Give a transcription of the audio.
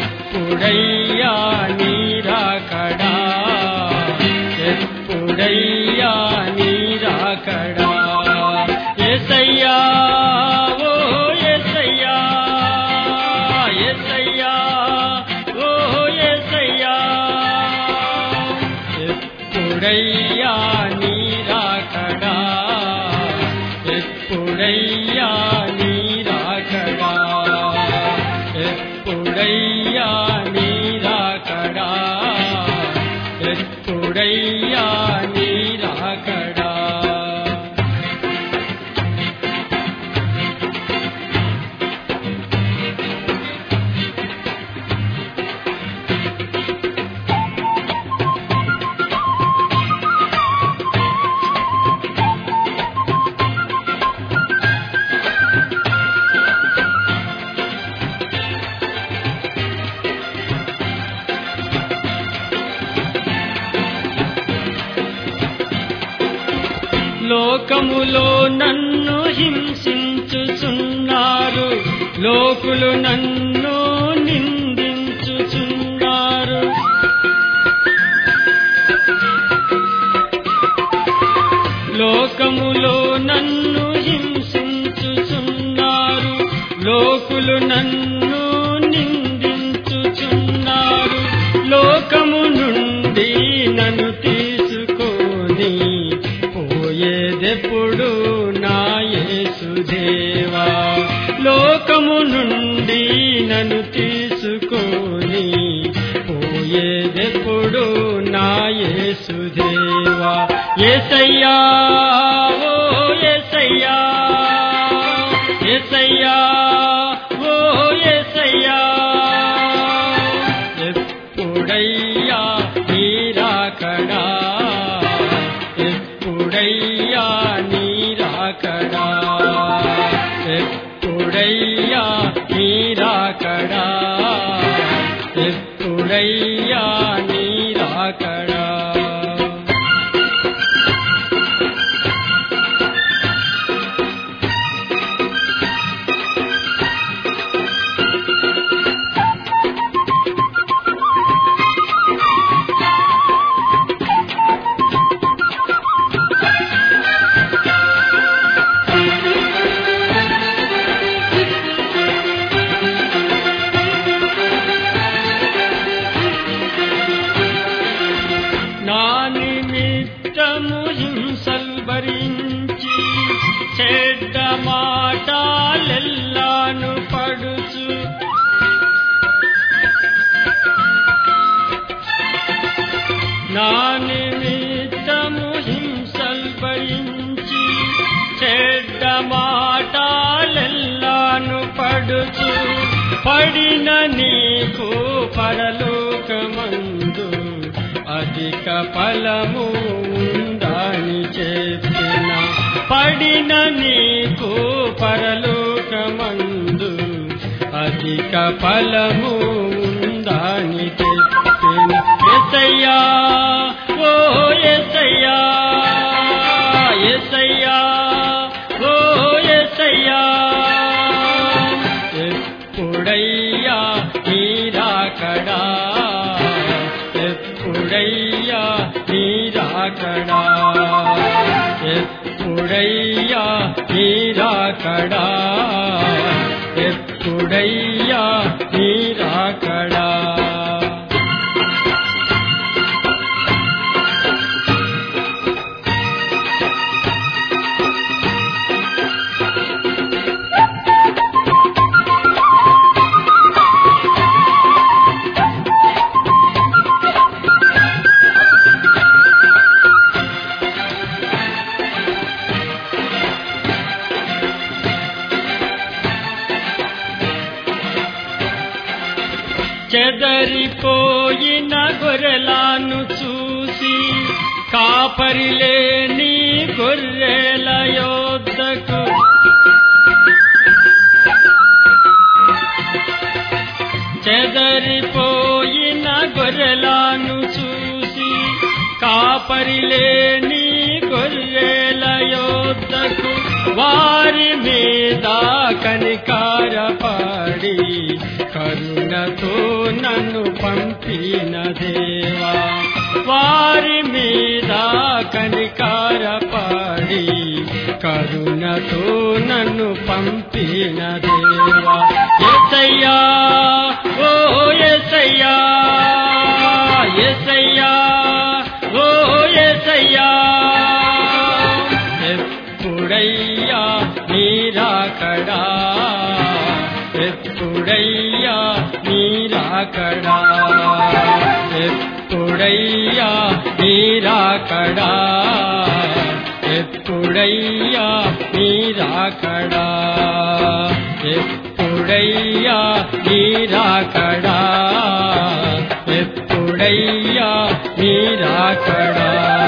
ఎప్పుడయ్యా నీరాకడా ఎప్పుడయ్యా నీరాకడా ఎసయ్యా ఓ ఎసయ్యా ఎసయ్యా ఓ ఎసయ్యా ఎప్పుడయ్యా నీరాకడా ఎప్పుడయ్యా నీరాకడా ఎప్పుడయ్యా నీరాకడా ఎప్పుడయ్యా నీరాకడా లోకములో నన్ను హింసించుచున్నారు లోకులు నన్ను నిందించుచున్నారు లోకములో నన్ను హింసించుచున్నారు లోకులు నన్ను నిందించుచున్నారు లోకము నుండి నన్ను తీసుకొని పోయేదెప్పుడు నా యేసుదేవా లోకము నుండి నన్ను తీసుకొని పోయేదెప్పుడు నా యేసుదేవా ఏసయ్యా ఓ ఏసయ్యా ఏసయ్యా ఓ ఏసయ్యా ఎప్పుడయ్యా నీరాకడా ఎప్పుడయ్యా నీరాకడా ఎప్పుడయ్యా నీరాకడా ఎప్పుడయ్యా నీరాకడా నా నిమిత్తము హింసలు భరించి చెడ్డ మాటలెల్లాను పడుచు నా నిమిత్తము హింసలు భరించి చెడ్డ మాటలెల్లాను పడుచు పడిన నీకు పరలోకమందు అధిక ఫలము ఉందని చెప్పిన పడిన నీకు పరలోకమందు అధిక ఫలము ఉందని చెప్పిన ఎసయ్యా ఓ ఎసయ్యా ఎసయ్యా ఓ ఎసయ్యా ఎప్పుడయ్యా నీరాకడా ఎప్పుడయ్యా నీరాకడా ఎప్పుడయ్యా నీరాకడా ఎప్పుడయ్యా నీరాకడా చెదరిపోయిన గొర్రెలాను చూసి కాపరిలేని గొర్రెల యోద్ధకు చెదరిపోయిన గొర్రెలాను చూసి కాపరిలేని గొర్రెల యోద్ధకు వారి మీద కనికారపడి కరుణతో నన్ను పంపిన దేవా వారి మీద కనికారపడి కరుణతో నన్ను పంపిన దేవా ఎసయ్యా ఓ ఎసయ్యా ఎసయ్యా ఓ ఎసయ్యా ఎప్పుడయ్యా నీరాకడా ఎప్పుడయ్యా నీరాకడా ఎప్పుడయ్యా నీరాకడా ఎప్పుడయ్యా నీరాకడా ఎప్పుడయ్యా నీరాకడా ఎప్పుడయ్యా నీరాకడా